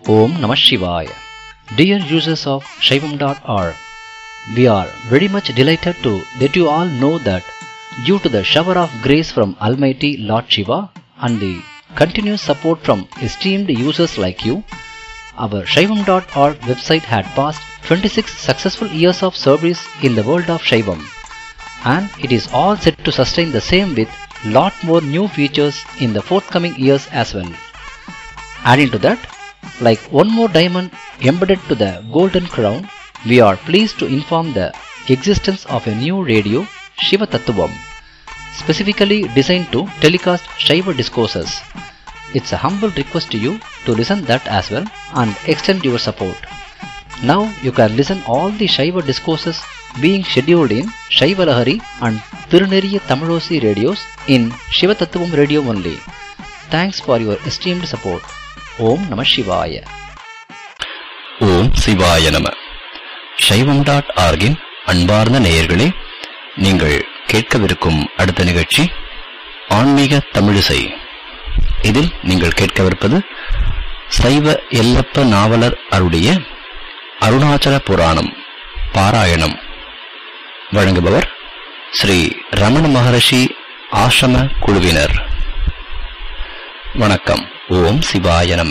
Om Namah Shivaya. Dear users of Shaivam.org, we are very much delighted to let you all know that due to the shower of grace from Almighty Lord Shiva and the continuous support from esteemed users like you, our Shaivam.org website had passed 26 successful years of service in the world of Shaivam and it is all set to sustain the same with lot more new features in the forthcoming years as well. Adding to that, like one more diamond embedded to the golden crown, we are pleased to inform the existence of a new radio, Shiva Tattvam, specifically designed to telecast Shiva discourses. It's a humble request to you to listen that as well and extend your support. Now you can listen all the Shiva discourses being scheduled in Shiva Lahari and Tiruneriya Tamilosi radios in Shiva Tattvam radio only. Thanks for your esteemed support. Om Namah Shivaya. ஓம் சிவாய நம சைவம் dot ஆர்கின் அன்பார்ந்த நேயர்களே நீங்கள் கேட்கவிருக்கும் அடுத்த நிகழ்ச்சி ஆன்மீக தமிழிசை இதில் நீங்கள் கேட்கவிருப்பது சைவ எல்லப்ப நாவலர் அருடைய அருணாச்சல புராணம் பாராயணம் வழங்குபவர் ஸ்ரீ ரமண மகரிஷி ஆசிரம குழுவினர் வணக்கம் ஓம் சிவாய நம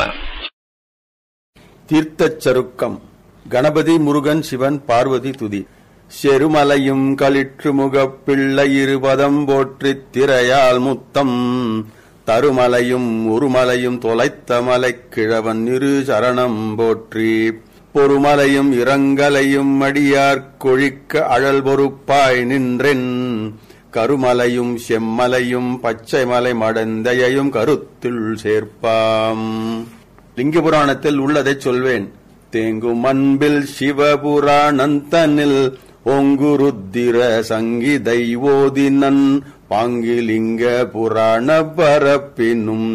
தீர்த்தச் சருக்கம் கணபதி முருகன் சிவன் பார்வதி துதி செருமலையும் களிற்று முகப் பிள்ளை இருபதம் போற்றித் திரையால் முத்தம் தருமலையும் உருமலையும் தொலைத்த மலைக் கிழவன் இரு சரணம் போற்றி பொறுமலையும் இரங்கலையும் அடியார்க் கொழிக்க அழல் பொறுப்பாய் நின்றென் கருமலையும் செம்மலையும் பச்சை மலை மடந்தையையும் கருத்துள் சேர்ப்பாம் லிங்க புராணத்தில் உள்ளதைச் சொல்வேன் தேங்கும் அன்பில் சிவபுராணந்தனில் ஓங்குருத்திர சங்கிதை ஓதினன் பாங்கிலிங்க புராண பரப்பினும்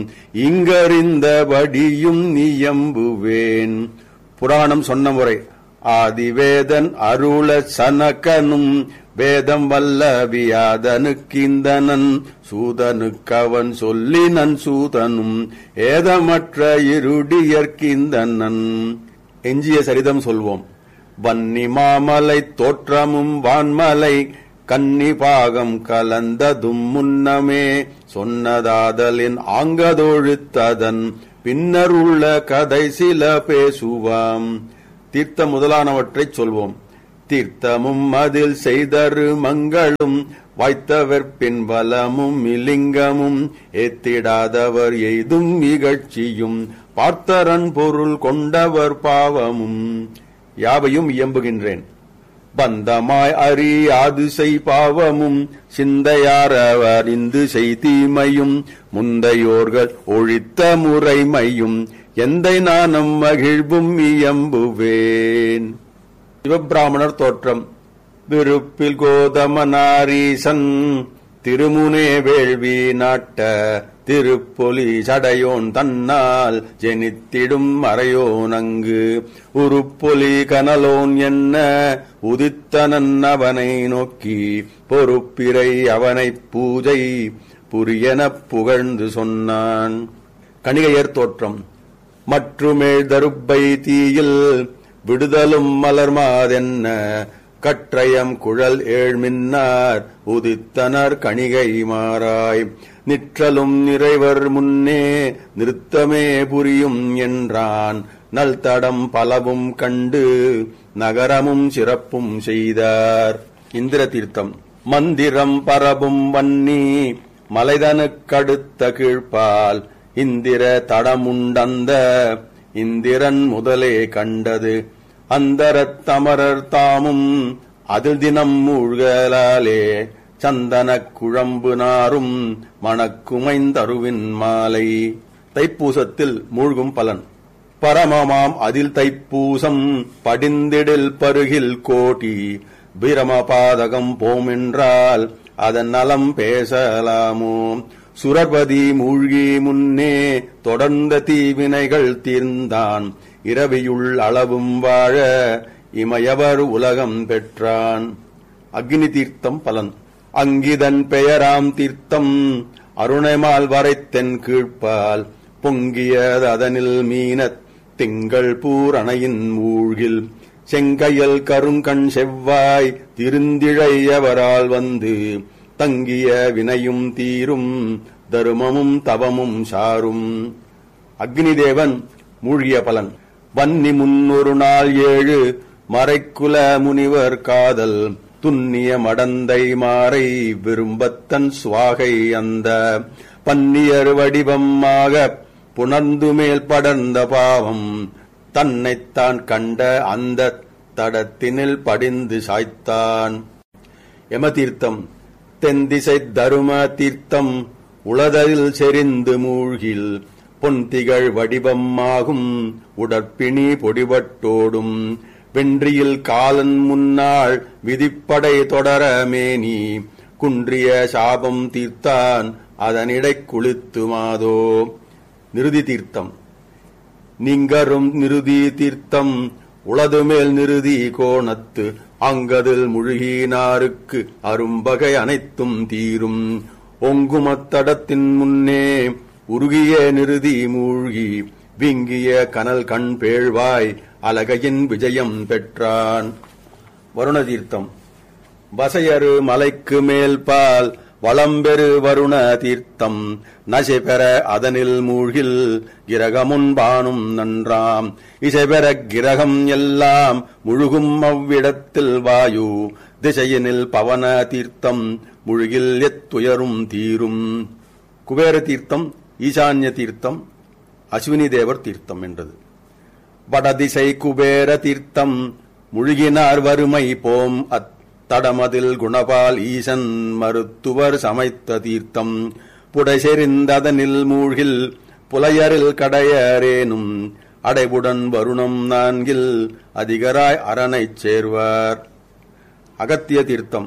இங்கறிந்தபடியும் நியம்புவேன் புராணம் சொன்ன முறை ஆதிவேதன் அருள சனகனும் வேதம் வல்ல வியாதனுக்கிந்தனன் சூதனுக்கவன் சொல்லினன் சூதனும் ஏதமற்ற இருடியற்கிந்தனன் எஞ்சிய சரிதம் சொல்வோம் வன்னி மாமலை தோற்றமும் வான்மலை கன்னி பாகம் கலந்ததும் முன்னமே சொன்னதாதலின் ஆங்கதொழுத்ததன் பின்னர் உள்ள கதை சில பேசுவாம் தீர்த்த முதலானவற்றைச் சொல்வோம் தீர்த்தமும் அதில் செய்தரு மங்களும் வாய்த்தவர்பின் வலமும் இலிங்கமும் ஏத்திடாதவர் எய்தும் இகழ்ச்சியும் பார்த்தரன் பொருள் கொண்டவர் பாவமும் யாவையும் இயம்புகின்றேன் பந்தமாய் அறியாது செய் பாவமும் சிந்தையாரவர் இந்து செய் தீமையும் முந்தையோர்கள் ஒழித்த முறைமையும் எந்தை நானும் மகிழ்வும் இயம்புவேன் சிவபிராமணர் தோற்றம் விருப்பில் கோதமனாரீசன் திருமுனே வேள்வி நாட்ட திருப்பொலி சடையோன் தன்னால் ஜெனித்திடும் மறையோன் அங்கு உருப்பொலி கனலோன் என்ன உதித்தனன் அவனை நோக்கி பொறுப்பிரை அவனை பூஜை புரியனப் புகழ்ந்து சொன்னான் கணிகையர் தோற்றம் மற்றுமேழ் தருப்பை தீயில் விடுதலும் மலர்மாதென்ன கற்றயம் குழல் ஏழ்மின்னார் உதித்தனர் கணிகை மாறாய் நிற்றலும் நிறைவர் முன்னே நிறுத்தமே புரியும் என்றான் நல் தடம் பலவும் கண்டு நகரமும் சிறப்பும் செய்தார் இந்திர தீர்த்தம் மந்திரம் பரபும் வன்னி மலைதனுக்கடுத்த கீழ்ப்பால் இந்திர தடமுண்டந்த இந்திரன் முதலே கண்டது அந்தரத் தமரர் தாமும் அதில் தினம் மூழ்கலாலே சந்தனக் குழம்பு நாரும் மணக்குமைந்தருவின் மாலை தைப்பூசத்தில் மூழ்கும் பலன் பரமமாம் அதில் தைப்பூசம் படிந்திடில் பருகில் கோட்டி பிரமபாதகம் போமென்றால் அதன் நலம் பேசலாமோ சுரபதி மூழ்கி முன்னே தொடர்ந்த தீவினைகள் தீர்ந்தான் இரவியுள் அளவும் வாழ இமயவர் உலகம் பெற்றான் அக்னி தீர்த்தம் பலன் அங்கிதன் பெயராம் தீர்த்தம் அருணைமால் வரைத்தென் கீழ்ப்பால் பொங்கியது அதனில் மீனத் திங்கள் பூரணையின் மூழ்கில் செங்கையல் கருங்கண் செவ்வாய் திருந்திழையவரால் வந்து தங்கிய வினையும் தீரும் தருமமும் தவமும் சாரும் அக்னிதேவன் மூழ்கிய பலன் வன்னி முன்னொரு நாள் ஏழு மறைக்குல முனிவர் காதல் துன்னிய மடந்தை மாறை விரும்பத்தன் சுவாகை அந்த பன்னியர் வடிவமாக புணர்ந்து மேல் படர்ந்த பாவம் தன்னைத்தான் கண்ட அந்த தடத்தினில் படிந்து சாய்த்தான் யமதீர்த்தம் தென்திசை தரும தீர்த்தம் உளதலில் செறிந்து மூழ்கில் பொன்திகள் வடிவமாகும் உடற்பிணி பொடிபட்டோடும் வென்றியில் காலன் முன்னாள் விதிப்படை தொடர மேனி குன்றிய சாபம் தீர்த்தான் அதனிடை குளித்துமாதோ நிருதி தீர்த்தம் நிங்கரும் நிருதி தீர்த்தம் உளதுமேல் நிருதி கோணத்து அங்கதில் முழுகினாருக்கு அரும்பகை அனைத்தும் தீரும் ஒங்குமத்தடத்தின் முன்னே உருகிய நிருதி மூழ்கி விங்கிய கனல் கண் பேழ்வாய் அலகையின் விஜயம் பெற்றான் வருண தீர்த்தம் வசையரு மலைக்கு மேல் பால் வளம்பெரு வருண தீர்த்தம் நசை பெற அதனில் மூழ்கில் கிரகமுன்பானும் நன்றாம் இசை பெற கிரகம் எல்லாம் முழுகும் அவ்விடத்தில் வாயு திசையினில் பவன தீர்த்தம் முழுகில் எத்துயரும் தீரும் குபேர தீர்த்தம் ஈசான்ய தீர்த்தம் அஸ்வினி தேவர் தீர்த்தம் என்றது வடதிசை குபேர தீர்த்தம் முழுகினார் வறுமை போம் அத்தடமதில் குணபால் ஈசன் மருத்துவர் சமைத்த தீர்த்தம் புடைசெறிந்ததனில் மூழ்கில் புலையரில் கடையரேனும் அடைவுடன் வருணம் நான்கில் அதிகராய் அரணைச் சேர்வார் அகத்திய தீர்த்தம்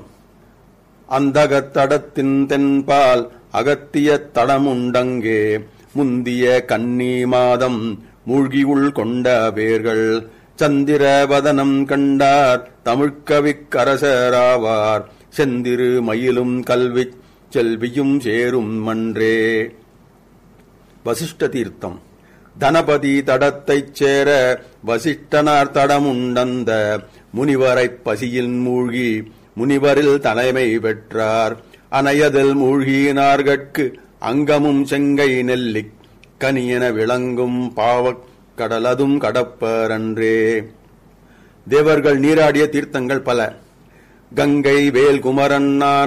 அந்தகத்தடத்தின் தென்பால் அகத்திய தடமுண்டங்கே முந்திய கன்னி மாதம் மூழ்கியுள் கொண்ட பேர்கள் சந்திரவதனம் கண்டார் தமிழ்கவிக்கரசராவார் செந்திரு மயிலும் கல்வி செல்வியும் சேரும் மன்றே வசிஷ்ட தீர்த்தம் தனபதி தடத்தைச் சேர வசிஷ்டனார் தடமுண்டந்த முனிவரைப் பசியில் மூழ்கி முனிவரில் தலைமை பெற்றார் அணையதில் மூழ்கினார்கட்கு அங்கமும் செங்கை நெல்லிக் கனியென விளங்கும் பாவக் கடலதும் கடப்பரன்றே தேவர்கள் நீராடிய தீர்த்தங்கள் பல கங்கை வேல்குமரன்